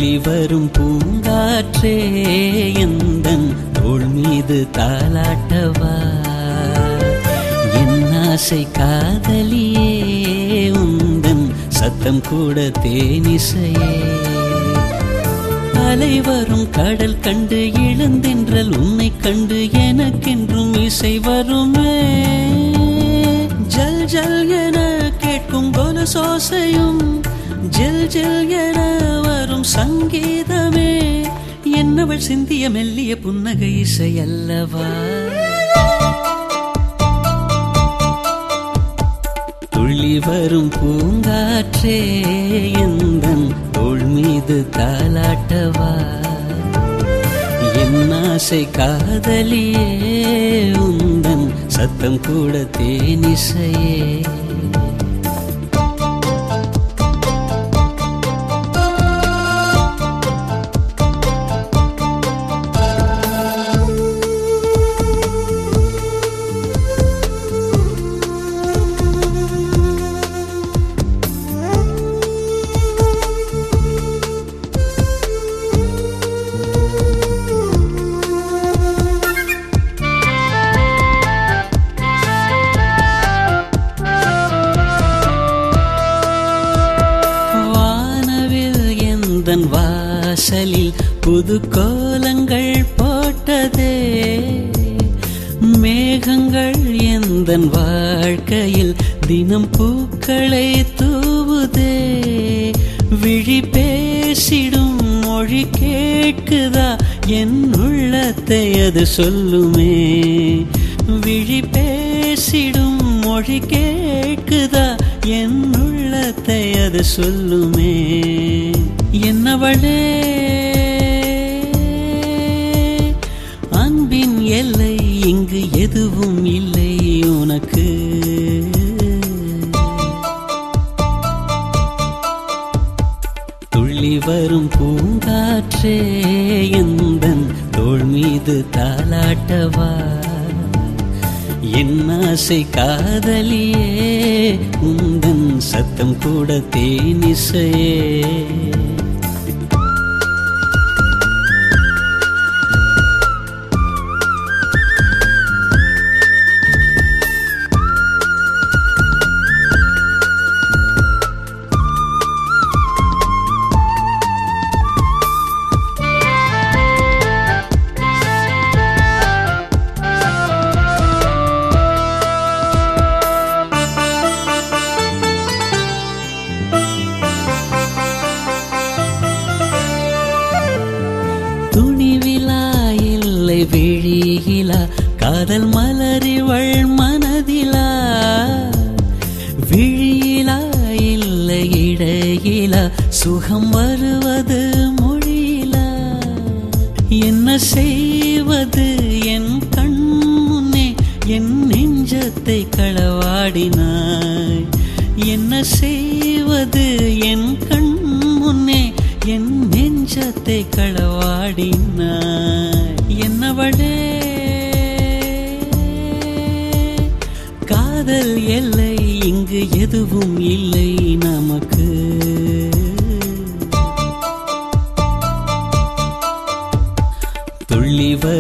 துள்ளி வரும் பூங்காற்றே எந்தன் தோள் மீது தாலாட்டவா என் ஆசை காதலியே உந்தன் சத்தம் கூட தேனிசையே அலை வரும் கடல் கண்டு இழந்தென்றல் உன்னை கண்டு எனக்கென்றும் இசை வருமே ஜல் ஜல் என கேட்கும் கொலுசோசையும் ஜில் ஜில் என வரும் சங்கீதமே என்னவள் சிந்திய மெல்லிய புன்னகை இசை அல்லவா துள்ளி வரும் பூங்காற்றே எந்தன் தோள் மீது தாலாட்டவா என் ஆசை காதலியே உந்தன் சத்தம் கூட தேனிசையே வானவில் எந்தன் வாசலில் புது கோலங்கள் போட்டதே மேகங்கள் எந்தன் வாழ்க்கையில் தினம் பூக்களை தூவுதே விழி பேசிடும் மொழி கேட்குதா என் உள்ளத்தை அது சொல்லுமே விழி பேசிடும் மொழி கேட்குதா என் உள்ளத்தை அது சொல்லுமே என்னவளே அன்பின் எல்லை இங்கு எதுவும் இல்லை உனக்கு துள்ளி வரும் பூங்காற்றே எந்தன் தோள் மீது தாலாட்டவா என் ஆசை காதலியே உந்தன் சத்தம் கூட தேனிசையே துணிவிலா இல்லை விழியிலா காதல் மலரிவள் மனதிலா விழியிலா இல்லை இடையிலா சுகம் வருவது மொழியிலா என்ன செய்வது என் கண் முன்னே என் நெஞ்சத்தை களவாடினாய் என்ன செய்வது என் கண் முன்னே என் நெஞ்சத்தை களவாடினாய் என்னவளே காதல் எல்லை இங்கு எதுவும் இல்லை நமக்கு